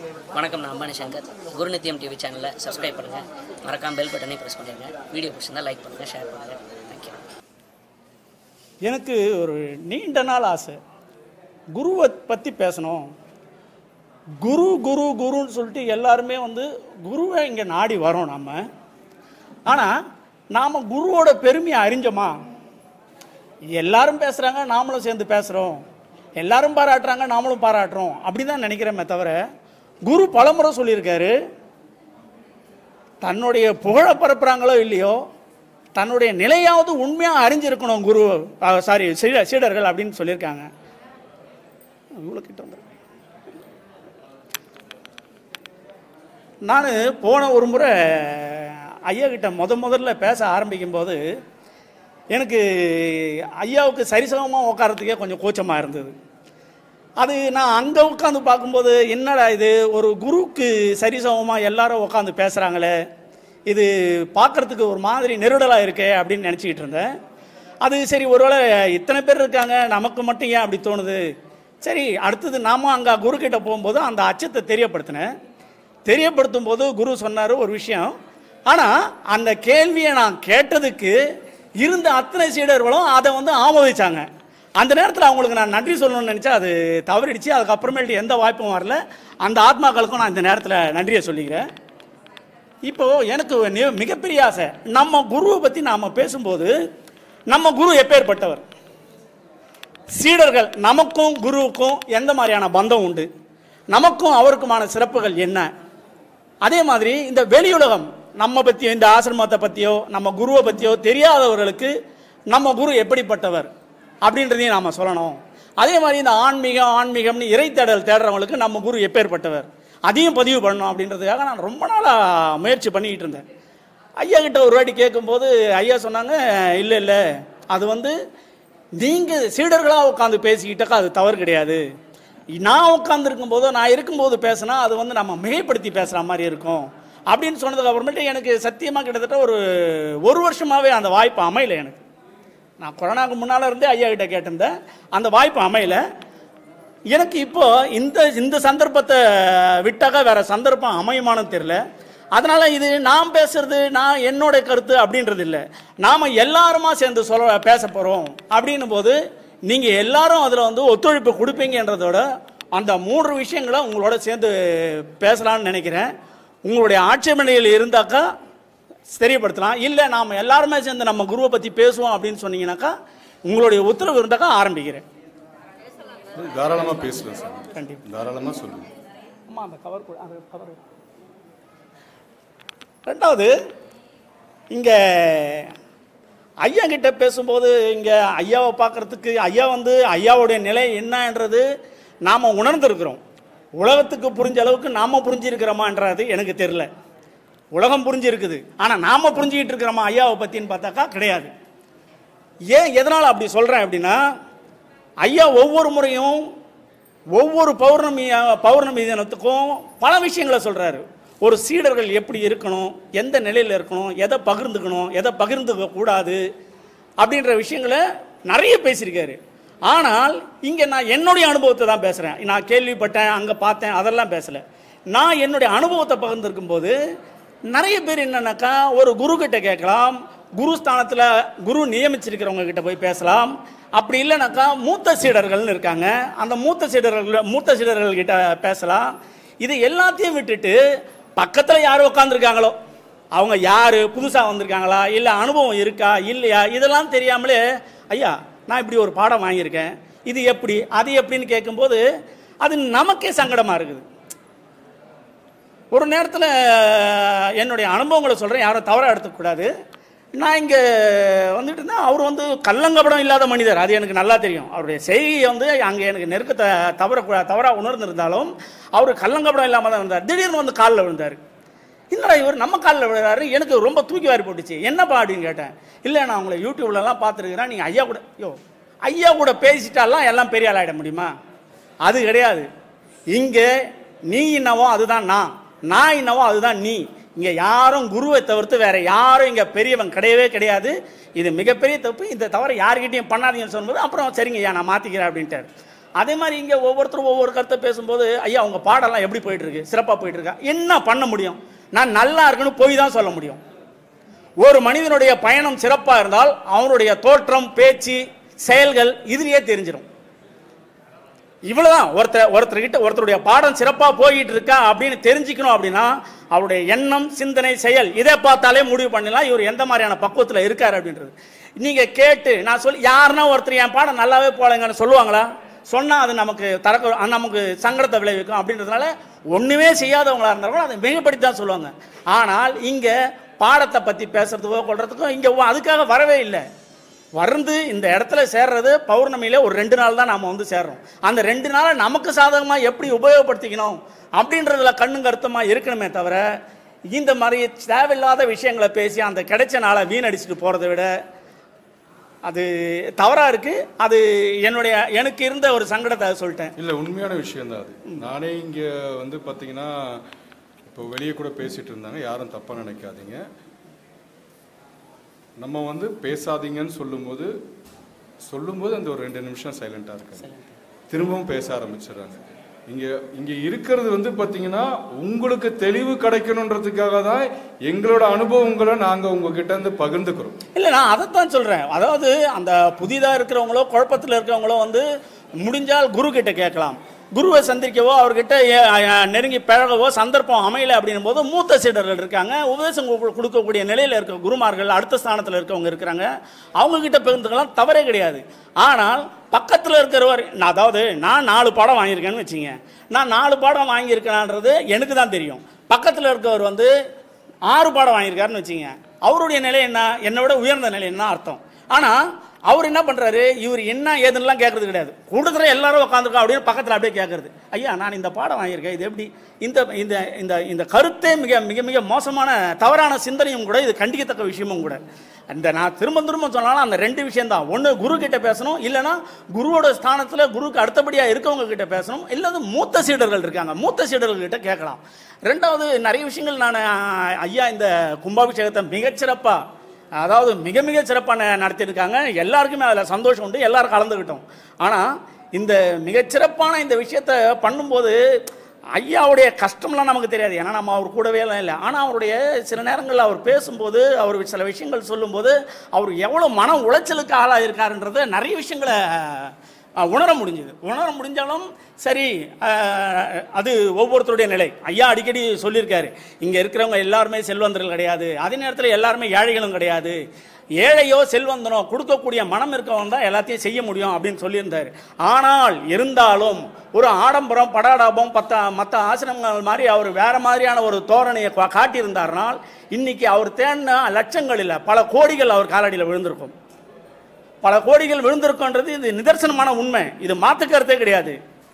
வணக்கம் நான் அம்பானி சங்கர் குருநித்தியம் டிவி சேனலை சப்ஸ்கிரைப் பண்ணுங்கள் மறக்காம பெல் பட்டனை ப்ரெஸ் பண்ணிடுங்க வீடியோ பிடிச்சிருந்தா லைக் பண்ணுங்கள் ஷேர் பண்ணுங்கள் தேங்க்யூ எனக்கு ஒரு நீண்ட நாள் ஆசை குருவை பற்றி பேசணும் குரு குரு குருன்னு சொல்லிட்டு எல்லாருமே வந்து குருவை இங்கே நாடி வரோம் நம்ம ஆனால் நாம் குருவோட பெருமையை அறிஞ்சோமா எல்லாரும் பேசுகிறாங்க நாமளும் சேர்ந்து பேசுகிறோம் எல்லாரும் பாராட்டுறாங்க நாமளும் பாராட்டுறோம் அப்படி தான் நினைக்கிறேமே தவிர குரு பலமுறை சொல்லியிருக்காரு தன்னுடைய புகழ பரப்புறாங்களோ இல்லையோ தன்னுடைய நிலையாவது உண்மையாக அறிஞ்சிருக்கணும் குரு சாரி சீடர்கள் அப்படின்னு சொல்லியிருக்காங்க இவ்வளோ கிட்ட வந்துரு. நான் போன ஒரு முறை ஐயா கிட்ட முத முதல்ல பேச ஆரம்பிக்கும் போது எனக்கு ஐயாவுக்கு சரிசமமாக உட்காரத்துக்கே கொஞ்சம் கூச்சமாக இருந்தது அது நான் அங்கே உட்காந்து பார்க்கும்போது என்னடா இது ஒரு குருவுக்கு சரிசமமாக எல்லாரும் உட்காந்து பேசுகிறாங்களே இது பார்க்கறதுக்கு ஒரு மாதிரி நெருடலாக இருக்கே அப்படின்னு நினச்சிக்கிட்டு இருந்தேன் அது சரி ஒருவேளை இத்தனை பேர் இருக்காங்க நமக்கு மட்டும் ஏன் அப்படி தோணுது சரி அடுத்தது நாம அங்கே குரு கிட்ட போகும்போது அந்த அச்சத்தை தெரியப்படுத்தினேன் தெரியப்படுத்தும் போது குரு சொன்னார் ஒரு விஷயம் ஆனால் அந்த கேள்வியை நான் கேட்டதுக்கு இருந்த அத்தனை சீடர்களும் அதை வந்து ஆமோதிச்சாங்க அந்த நேரத்தில் அவங்களுக்கு நான் நன்றி சொல்லணும்னு நினச்சா அது தவறிடுச்சு அதுக்கப்புறமேட்டு எந்த வாய்ப்பும் வரல அந்த ஆத்மாக்களுக்கும் நான் இந்த நேரத்தில் நன்றியை சொல்லிக்கிறேன் இப்போ எனக்கு நி- மிகப்பெரிய ஆசை நம்ம குருவை பற்றி நாம் பேசும்போது நம்ம குரு எப்பேற்பட்டவர் சீடர்கள் நமக்கும் குருவுக்கும் எந்த மாதிரியான பந்தம் உண்டு நமக்கும் அவருக்குமான சிறப்புகள் என்ன அதே மாதிரி இந்த வெளியுலகம் நம்ம பற்றியோ இந்த ஆசிரமத்தை பற்றியோ நம்ம குருவை பற்றியோ தெரியாதவர்களுக்கு நம்ம குரு எப்படிப்பட்டவர் அப்படின்றதையும் நாம் சொல்லணும் அதே மாதிரி இந்த ஆன்மீகம் ஆன்மீகம்னு இறைத்தேடல் தேடுறவங்களுக்கு நம்ம குரு எப்பேற்பட்டவர் அதையும் பதிவு பண்ணணும் அப்படின்றதுக்காக நான் ரொம்ப நாளாக முயற்சி பண்ணிக்கிட்டு இருந்தேன் ஐயா கிட்ட ஒரு வாட்டி கேட்கும்போது ஐயா சொன்னாங்க இல்லை இல்லை அது வந்து நீங்கள் சீடர்களாக உட்காந்து பேசிக்கிட்டாக்கா அது தவறு கிடையாது நான் உட்காந்துருக்கும் போதோ நான் இருக்கும்போது பேசினா அது வந்து நம்ம மிகைப்படுத்தி பேசுகிற மாதிரி இருக்கும் அப்படின்னு சொன்னதுக்கு அப்புறமேட்டு எனக்கு சத்தியமாக கிட்டத்தட்ட ஒரு ஒரு வருஷமாகவே அந்த வாய்ப்பு அமையல எனக்கு நான் கொரோனாக்கு முன்னால் இருந்தே ஐயா கிட்ட கேட்டிருந்தேன் அந்த வாய்ப்பு அமையல எனக்கு இப்போ இந்த இந்த சந்தர்ப்பத்தை விட்டாக்கா வேற சந்தர்ப்பம் அமையுமான்னு தெரியல அதனால இது நான் பேசுறது நான் என்னோட கருத்து அப்படின்றது இல்லை நாம எல்லாருமா சேர்ந்து சொல்ல பேச போறோம் அப்படின்னும் போது நீங்க எல்லாரும் அதுல வந்து ஒத்துழைப்பு கொடுப்பீங்கன்றதோட அந்த மூன்று விஷயங்களை உங்களோட சேர்ந்து பேசலாம்னு நினைக்கிறேன் உங்களுடைய ஆட்சேபனைகள் இருந்தாக்கா தெரியப்படுத்தலாம் இல்லை நாம் எல்லாருமே சேர்ந்து நம்ம குருவை பற்றி பேசுவோம் அப்படின்னு சொன்னீங்கன்னாக்கா உங்களுடைய உத்தரவு இருந்தாக்கா ஆரம்பிக்கிறேன் தாராளமாக பேசலாம் சார் கண்டிப்பாக தாராளமாக சொல்லுங்க அம்மா அந்த கவர் அந்த கவர் ரெண்டாவது இங்கே ஐயா கிட்ட பேசும்போது இங்கே ஐயாவை பார்க்கறதுக்கு ஐயா வந்து ஐயாவுடைய நிலை என்னன்றது நாம் உணர்ந்திருக்கிறோம் உலகத்துக்கு புரிஞ்ச அளவுக்கு நாம் புரிஞ்சிருக்கிறோமான்றது எனக்கு தெரில உலகம் புரிஞ்சிருக்குது ஆனால் நாம் புரிஞ்சுக்கிட்டு இருக்கிறோமா ஐயாவை பற்றின்னு பார்த்தாக்கா கிடையாது ஏன் எதனால் அப்படி சொல்கிறேன் அப்படின்னா ஐயா ஒவ்வொரு முறையும் ஒவ்வொரு பௌர்ணமி பௌர்ணமி தினத்துக்கும் பல விஷயங்களை சொல்கிறாரு ஒரு சீடர்கள் எப்படி இருக்கணும் எந்த நிலையில் இருக்கணும் எதை பகிர்ந்துக்கணும் எதை பகிர்ந்துக்க கூடாது அப்படின்ற விஷயங்களை நிறைய பேசியிருக்காரு ஆனால் இங்கே நான் என்னுடைய அனுபவத்தை தான் பேசுகிறேன் நான் கேள்விப்பட்டேன் அங்கே பார்த்தேன் அதெல்லாம் பேசலை நான் என்னுடைய அனுபவத்தை பகிர்ந்திருக்கும் போது நிறைய பேர் என்னன்னாக்கா ஒரு குரு கிட்ட கேட்கலாம் குரு ஸ்தானத்தில் குரு நியமிச்சிருக்கிறவங்க கிட்ட போய் பேசலாம் அப்படி இல்லைனாக்கா மூத்த சீடர்கள்னு இருக்காங்க அந்த மூத்த சீடர்கள் மூத்த சீடர்கள் கிட்ட பேசலாம் இது எல்லாத்தையும் விட்டுட்டு பக்கத்தில் யார் உட்காந்துருக்காங்களோ அவங்க யார் புதுசாக வந்திருக்காங்களா இல்லை அனுபவம் இருக்கா இல்லையா இதெல்லாம் தெரியாமலே ஐயா நான் இப்படி ஒரு பாடம் வாங்கியிருக்கேன் இது எப்படி அது எப்படின்னு கேட்கும்போது அது நமக்கே சங்கடமாக இருக்குது ஒரு நேரத்தில் என்னுடைய அனுபவங்களை சொல்கிறேன் யாரும் தவறாக எடுத்துக்கூடாது நான் இங்கே வந்துட்டு இருந்தேன் அவர் வந்து கள்ளங்கபடம் இல்லாத மனிதர் அது எனக்கு நல்லா தெரியும் அவருடைய செய்தியை வந்து அங்கே எனக்கு நெருக்கத்தை தவற தவறாக உணர்ந்திருந்தாலும் அவர் கள்ளங்கபடம் இல்லாமல் தான் இருந்தார் திடீர்னு வந்து காலில் விழுந்தார் என்னடா இவர் நம்ம காலில் விழுறாரு எனக்கு ரொம்ப தூக்கி வாரி போட்டுச்சு என்னப்பா அப்படின்னு கேட்டேன் இல்லை நான் உங்களை யூடியூப்லலாம் பார்த்துருக்கிறேன் நீங்கள் ஐயா கூட யோ ஐயா கூட பேசிட்டாலாம் எல்லாம் பெரிய ஆளாயிட முடியுமா அது கிடையாது இங்கே நீ என்னவோ அதுதான் நான் நான் என்னவோ அதுதான் நீ இங்கே யாரும் குருவை தவிர்த்து வேற யாரும் இங்கே பெரியவன் கிடையவே கிடையாது இது மிகப்பெரிய தப்பு இந்த தவிர யார்கிட்டயும் பண்ணாதீங்கன்னு சொல்லும்போது அப்புறம் சரிங்க ஐயா நான் மாற்றிக்கிறேன் அப்படின்ட்டார் அதே மாதிரி இங்கே ஒவ்வொருத்தரும் ஒவ்வொரு கருத்தை பேசும்போது ஐயா உங்க பாடம்லாம் எப்படி போயிட்டு இருக்கு சிறப்பாக போயிட்டு இருக்கா என்ன பண்ண முடியும் நான் நல்லா இருக்குன்னு போய் தான் சொல்ல முடியும் ஒரு மனிதனுடைய பயணம் சிறப்பாக இருந்தால் அவனுடைய தோற்றம் பேச்சு செயல்கள் இதுலயே தெரிஞ்சிடும் இவ்வளவுதான் ஒருத்தர் ஒருத்தர்கிட்ட ஒருத்தருடைய பாடம் சிறப்பா போயிட்டு இருக்கா அப்படின்னு தெரிஞ்சுக்கணும் அப்படின்னா அவருடைய எண்ணம் சிந்தனை செயல் இதை பார்த்தாலே முடிவு பண்ணலாம் இவர் எந்த மாதிரியான பக்குவத்துல இருக்காரு அப்படின்றது நீங்க கேட்டு நான் சொல்லி யாருன்னா ஒருத்தர் என் பாடம் நல்லாவே போலங்கன்னு சொல்லுவாங்களா சொன்னா அது நமக்கு தரக்க அது நமக்கு சங்கடத்தை விளைவிக்கும் அப்படின்றதுனால ஒண்ணுமே செய்யாதவங்களா இருந்தாலும் அதை மிகப்படுத்தி தான் சொல்லுவாங்க ஆனால் இங்க பாடத்தை பத்தி பேசுறதுக்கோ கொள்றதுக்கோ இங்க அதுக்காக வரவே இல்லை வருந்து இந்த இடத்துல சேர்றது பௌர்ணமியில ஒரு ரெண்டு நாள் தான் நாம வந்து சேர்றோம் அந்த ரெண்டு நாளை நமக்கு சாதகமா எப்படி உபயோகப்படுத்திக்கணும் அப்படின்றதுல கண்ணும் கருத்துமா இருக்கணுமே தவிர இந்த மாதிரி தேவையில்லாத விஷயங்களை பேசி அந்த கிடைச்ச நாளை வீணடிச்சுட்டு போறதை விட அது தவறா இருக்கு அது என்னுடைய எனக்கு இருந்த ஒரு சங்கடத்தை சொல்லிட்டேன் இல்ல உண்மையான விஷயம் தான் அது நானே இங்க வந்து பாத்தீங்கன்னா இப்போ வெளியே கூட பேசிட்டு இருந்தாங்க யாரும் தப்பா நினைக்காதீங்க நம்ம வந்து பேசாதீங்கன்னு சொல்லும்போது சொல்லும்போது அந்த ஒரு ரெண்டு நிமிஷம் சைலண்டா இருக்காங்க திரும்பவும் பேச ஆரம்பிச்சிடுறாங்க இங்க இங்க இருக்கிறது வந்து பாத்தீங்கன்னா உங்களுக்கு தெளிவு கிடைக்கணுன்றதுக்காக தான் எங்களோட அனுபவங்களை நாங்க உங்ககிட்ட இருந்து பகிர்ந்துக்கிறோம் இல்லை நான் அதைத்தான் சொல்கிறேன் அதாவது அந்த புதிதாக இருக்கிறவங்களோ குழப்பத்தில் இருக்கிறவங்களோ வந்து முடிஞ்சால் குரு கிட்ட கேட்கலாம் குருவை சந்திக்கவோ அவர்கிட்ட ஏ- அஹ் நெருங்கி பழகவோ சந்தர்ப்பம் அமையல அப்படின்னும் போது மூத்த சீடர்கள் இருக்காங்க உபதேசம் கு- கொடுக்கக்கூடிய நிலையில் இருக்க குருமார்கள் அடுத்த ஸ்தானத்தில் இருக்கவங்க இருக்கிறாங்க அவங்க கிட்ட பகிர்ந்துக்கலாம் தவறே கிடையாது ஆனால் பக்கத்தில் இருக்கிறவர் நான் அதாவது நான் நாலு பாடம் வாங்கியிருக்கேன்னு வச்சுங்க நான் நாலு பாடம் வாங்கியிருக்கேனான்றது எனக்கு தான் தெரியும் பக்கத்தில் இருக்கவர் வந்து ஆறு பாடம் வாங்கியிருக்காருன்னு வச்சுங்க அவருடைய நிலை என்ன என்னை விட உயர்ந்த நிலை என்ன அர்த்தம் ஆனா அவர் என்ன பண்றாரு இவர் என்ன ஏதுன்னுலாம் கேட்கறது கிடையாது கூட்டத்தில் எல்லாரும் உட்காந்துருக்கோம் அப்படின்னு பக்கத்தில் அப்படியே கேட்கறது ஐயா நான் இந்த பாடம் வாங்கியிருக்கேன் இது எப்படி இந்த இந்த இந்த இந்த கருத்தே மிக மிக மிக மோசமான தவறான சிந்தனையும் கூட இது கண்டிக்கத்தக்க விஷயமும் கூட அந்த நான் திரும்ப திரும்ப சொன்னாலும் அந்த ரெண்டு விஷயம் தான் ஒன்று குரு கிட்ட பேசணும் இல்லைன்னா குருவோட ஸ்தானத்தில் குருவுக்கு அடுத்தபடியாக இருக்கவங்க கிட்ட பேசணும் இல்லது மூத்த சீடர்கள் இருக்காங்க மூத்த சீடர்கள் கிட்ட கேட்கலாம் ரெண்டாவது நிறைய விஷயங்கள் நான் ஐயா இந்த கும்பாபிஷேகத்தை மிகச்சிறப்பாக அதாவது மிக மிக சிறப்பாக நடத்தியிருக்காங்க எல்லாருக்குமே அதில் சந்தோஷம் உண்டு எல்லாரும் கலந்துக்கிட்டோம் ஆனால் இந்த மிகச்சிறப்பான இந்த விஷயத்தை பண்ணும்போது ஐயாவுடைய கஷ்டம்லாம் நமக்கு தெரியாது ஏன்னா நம்ம அவர் கூடவே எல்லாம் இல்லை ஆனால் அவருடைய சில நேரங்களில் அவர் பேசும்போது அவர் சில விஷயங்கள் சொல்லும்போது அவர் எவ்வளோ மன உளைச்சலுக்கு ஆளாயிருக்காருன்றத நிறைய விஷயங்களை அஹ், உணர முடிஞ்சது உணர முடிஞ்சாலும் சரி அஹ், அது ஒவ்வொருத்தருடைய நிலை ஐயா அடிக்கடி சொல்லியிருக்காரு இங்கே இருக்கிறவங்க எல்லாருமே செல்வந்தர்கள் கிடையாது அதே நேரத்தில் எல்லாருமே ஏழைகளும் கிடையாது ஏழையோ செல்வந்தனோ கொடுக்கக்கூடிய மனம் இருக்கவன் தான் எல்லாத்தையும் செய்ய முடியும் அப்படின்னு சொல்லியிருந்தார் ஆனால் இருந்தாலும் ஒரு ஆடம்பரம் படாடாபம் பத்த மற்ற ஆசிரமங்கள் மாதிரி அவர் வேற மாதிரியான ஒரு தோரணையை கா- காட்டியிருந்தார்னால் இன்னைக்கு அவர் தேடின லட்சங்கள் இல்லை பல கோடிகள் அவர் காலடியில் விழுந்திருக்கும் பல கோடிகள் விழுந்திருக்குன்றது இது நிதர்சனமான உண்மை இது மாத்து கருத்தே கிடையாது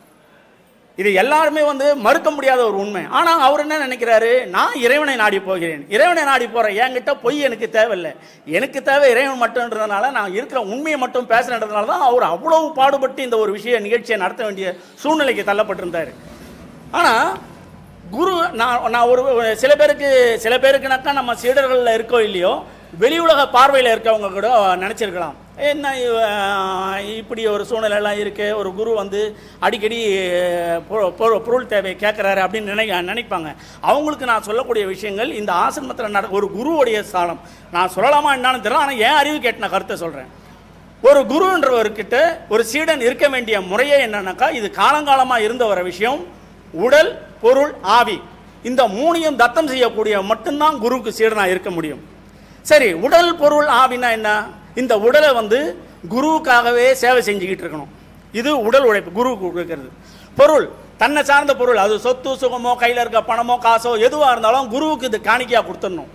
இது எல்லாருமே வந்து மறுக்க முடியாத ஒரு உண்மை ஆனா அவர் என்ன நினைக்கிறாரு நான் இறைவனை நாடி போகிறேன் இறைவனை நாடி போறேன் என்கிட்ட பொய் எனக்கு தேவையில்லை எனக்கு தேவை இறைவன் மட்டும்ன்றதுனால நான் இருக்கிற உண்மையை மட்டும் பேசுறதுனால தான் அவர் அவ்வளவு பாடுபட்டு இந்த ஒரு விஷய நிகழ்ச்சியை நடத்த வேண்டிய சூழ்நிலைக்கு தள்ளப்பட்டிருந்தார் ஆனா குரு நான் நான் ஒரு சில பேருக்கு சில பேருக்குனாக்கா நம்ம சீடர்களில் இருக்கோ இல்லையோ வெளி உலக பார்வையில் இருக்கவங்க கூட நினச்சிருக்கலாம் என்ன இவ- இப்படி ஒரு சூழ்நிலைலாம் இருக்கு ஒரு குரு வந்து அடிக்கடி பொ- பொ- பொருள் தேவை கேட்குறாரு அப்படின்னு நினை நினைப்பாங்க அவங்களுக்கு நான் சொல்லக்கூடிய விஷயங்கள் இந்த ஆசிரமத்தில் நட ஒரு குருவுடைய ஸ்தானம் நான் சொல்லலாமா என்னன்னு தெரியல ஆனால் என் அறிவு கேட்ட நான் கருத்தை சொல்கிறேன் ஒரு குருன்றவர்கிட்ட ஒரு சீடன் இருக்க வேண்டிய முறையே என்னன்னாக்கா இது காலங்காலமாக இருந்த வர விஷயம் உடல் பொருள் ஆவி இந்த மூணையும் தத்தம் செய்யக்கூடிய மட்டும்தான் குருவுக்கு சீடனா இருக்க முடியும் சரி உடல் பொருள் ஆவினா என்ன இந்த உடலை வந்து குருவுக்காகவே சேவை செஞ்சுக்கிட்டு இருக்கணும் இது உடல் உழைப்பு குருவுக்கு கொடுக்கிறது பொருள் தன்னை சார்ந்த பொருள் அது சொத்து சுகமோ கையில் இருக்க பணமோ காசோ எதுவாக இருந்தாலும் குருவுக்கு இது காணிக்கையாக கொடுத்துடணும்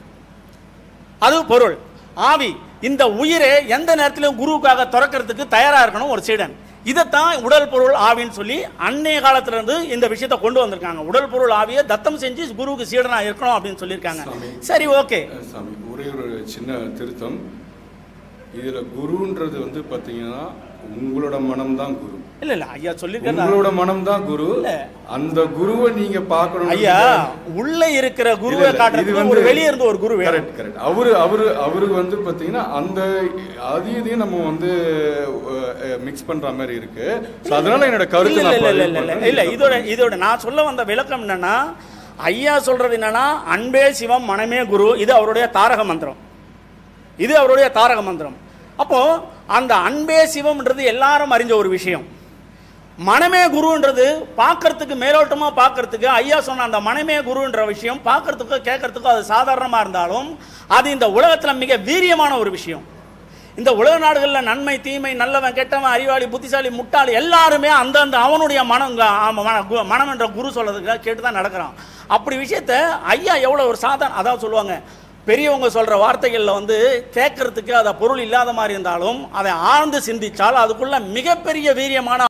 அது பொருள் ஆவி இந்த உயிரை எந்த நேரத்திலும் குருவுக்காக திறக்கிறதுக்கு தயாரா இருக்கணும் ஒரு சீடன் இதைத்தான் உடல் பொருள் ஆவின்னு சொல்லி அன்னைய காலத்துல இருந்து இந்த விஷயத்தை கொண்டு வந்திருக்காங்க உடல் பொருள் ஆவியை தத்தம் செஞ்சு குருவுக்கு சீடனா இருக்கணும் அப்படின்னு சொல்லியிருக்காங்க சரி ஓகே சாமி ஒரே ஒரு சின்ன திருத்தம் இதுல குருன்றது வந்து பாத்தீங்கன்னா உங்களோட மனம்தான் குரு இல்ல இல்ல ஐயா சொல்லியிருக்காரு உங்களோட மனம் தான் குரு அந்த குருவை நீங்க பார்க்கணும் ஐயா உள்ள இருக்கிற குருவை காட்டுறதுக்கு ஒரு வெளியே இருந்து ஒரு குரு வேணும் கரெக்ட் கரெக்ட் அவரு அவரு அவரு வந்து பாத்தீங்கன்னா அந்த அதையும் இதையும் நம்ம வந்து மிக்ஸ் பண்ற மாதிரி இருக்கு So, அதனால என்னோட இல்ல கருத்து இல்ல நான் இல்ல பதிவு இல்ல இல்ல பண்றேன். இல்ல இதோட இதோட நான் சொல்ல வந்த விளக்கம் என்னன்னா ஐயா சொல்றது என்னன்னா அன்பே சிவம் மனமே குரு இது அவருடைய தாரக மந்திரம் இது அவருடைய தாரக மந்திரம் அப்போ அந்த அன்பே சிவம்ன்றது எல்லாரும் அறிஞ்ச ஒரு விஷயம் மனமே குருன்றது பார்க்கறதுக்கு மேலோட்டமா பார்க்கறதுக்கு ஐயா சொன்ன அந்த மனமே குருன்ற விஷயம் பார்க்கறதுக்கோ கேட்கறதுக்கோ அது சாதாரணமா இருந்தாலும் அது இந்த உலகத்துல மிக வீரியமான ஒரு விஷயம் இந்த உலக நாடுகளில் நன்மை தீமை நல்லவன் கெட்டவன் அறிவாளி புத்திசாலி முட்டாளி எல்லாருமே அந்தந்த அவனுடைய மனம் ஆமா, மன- கு- மனம் என்ற குரு சொல்றதுக்கு கேட்டு தான் நடக்கிறான் அப்படி விஷயத்த ஐயா எவ்வளோ ஒரு சாதாரண அதான் சொல்லுவாங்க பெரியவங்க சொல்ற வார்த்தைகளில் வந்து கேட்கறதுக்கு அதை பொருள் இல்லாத மாதிரி இருந்தாலும் அதை ஆழ்ந்து சிந்திச்சால் அதுக்குள்ள மிகப்பெரிய வீரியமான